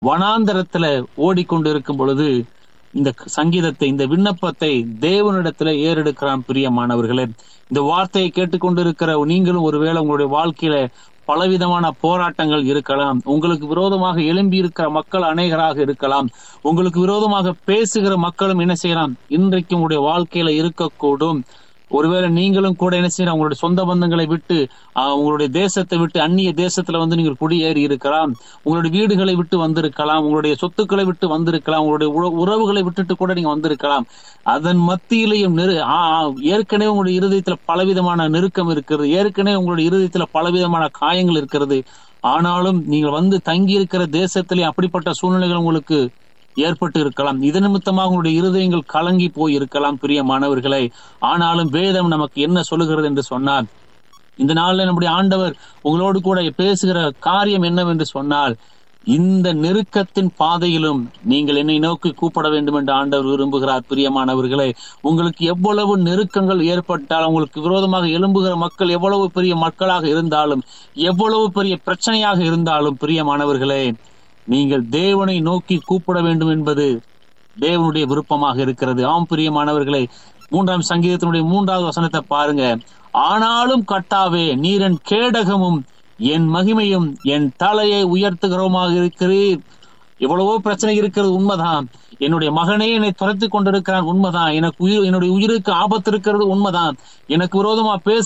வனாந்தரத்துல ஓடிக்கொண்டிருக்கும் பொழுது இந்த சங்கீதத்தை இந்த விண்ணப்பத்தை தேவனிடத்துல ஏறெடுக்கிறான் பிரியமானவர்களே இந்த வார்த்தையை கேட்டுக்கொண்டிருக்கிற நீங்களும் ஒருவேளை உங்களுடைய வாழ்க்கையில பலவிதமான போராட்டங்கள் இருக்கலாம் உங்களுக்கு விரோதமாக எழும்பி இருக்கிற மக்கள் அநேகராக இருக்கலாம் உங்களுக்கு விரோதமாக பேசுகிற மக்களும் என்ன செய்யலாம் இன்றைக்கு உங்களுடைய வாழ்க்கையில இருக்கக்கூடும் ஒருவேளை நீங்களும் கூட என்ன செய்யலாம் உங்களுடைய சொந்த பந்தங்களை விட்டு ஆஹ், உங்களுடைய தேசத்தை விட்டு அந்நிய தேசத்துல வந்து நீங்கள் குடியேறி இருக்கலாம் உங்களுடைய வீடுகளை விட்டு வந்திருக்கலாம் உங்களுடைய சொத்துக்களை விட்டு வந்திருக்கலாம் உங்களுடைய உற- உறவுகளை விட்டுட்டு கூட நீங்க வந்திருக்கலாம் அதன் மத்தியிலையும் நெரு ஆ, ஆ, ஏற்கனவே உங்களுடைய இருதயத்துல பலவிதமான நெருக்கம் இருக்கிறது ஏற்கனவே உங்களுடைய இருதயத்துல பலவிதமான காயங்கள் இருக்கிறது ஆனாலும் நீங்கள் வந்து தங்கி இருக்கிற தேசத்திலே அப்படிப்பட்ட சூழ்நிலைகள் உங்களுக்கு ஏற்பட்டு இருக்கலாம் இது நிமித்தமாக உங்களுடைய இருதயங்கள் கலங்கி போய் இருக்கலாம் பிரியமானவர்களே ஆனாலும் வேதம் நமக்கு என்ன சொல்லுகிறது என்று சொன்னால் இந்த நாள்ல நம்முடைய ஆண்டவர் உங்களோடு கூட பேசுகிற காரியம் என்னவென்று சொன்னால் இந்த நெருக்கத்தின் பாதையிலும் நீங்கள் என்னை நோக்கி கூப்பிட வேண்டும் என்று ஆண்டவர் விரும்புகிறார் பிரியமானவர்களே உங்களுக்கு எவ்வளவு நெருக்கங்கள் ஏற்பட்டால் உங்களுக்கு விரோதமாக எழும்புகிற மக்கள் எவ்வளவு பெரிய மக்களாக இருந்தாலும் எவ்வளவு பெரிய பிரச்சனையாக இருந்தாலும் பிரியமானவர்களே நீங்கள் தேவனை நோக்கி கூப்பிட வேண்டும் என்பது தேவனுடைய விருப்பமாக இருக்கிறது ஆம் பிரியமானவர்களே மூன்றாம் சங்கீதத்தினுடைய மூன்றாவது வசனத்தை பாருங்க ஆனாலும் கட்டாவே நீரன் கேடகமும் என் மகிமையும் என் தலையை உயர்த்துகிறோமாக இருக்கிறீர் எவ்வளவோ பிரச்சனை இருக்கிறது உண்மைதான் என்னுடைய மகனே என்னை துரத்தி கொண்டிருக்கிறான் உண்மைதான் எனக்கு உயிர் என்னுடைய உயிருக்கு ஆபத்து இருக்கிறது உண்மைதான் எனக்கு விரோதமா பேச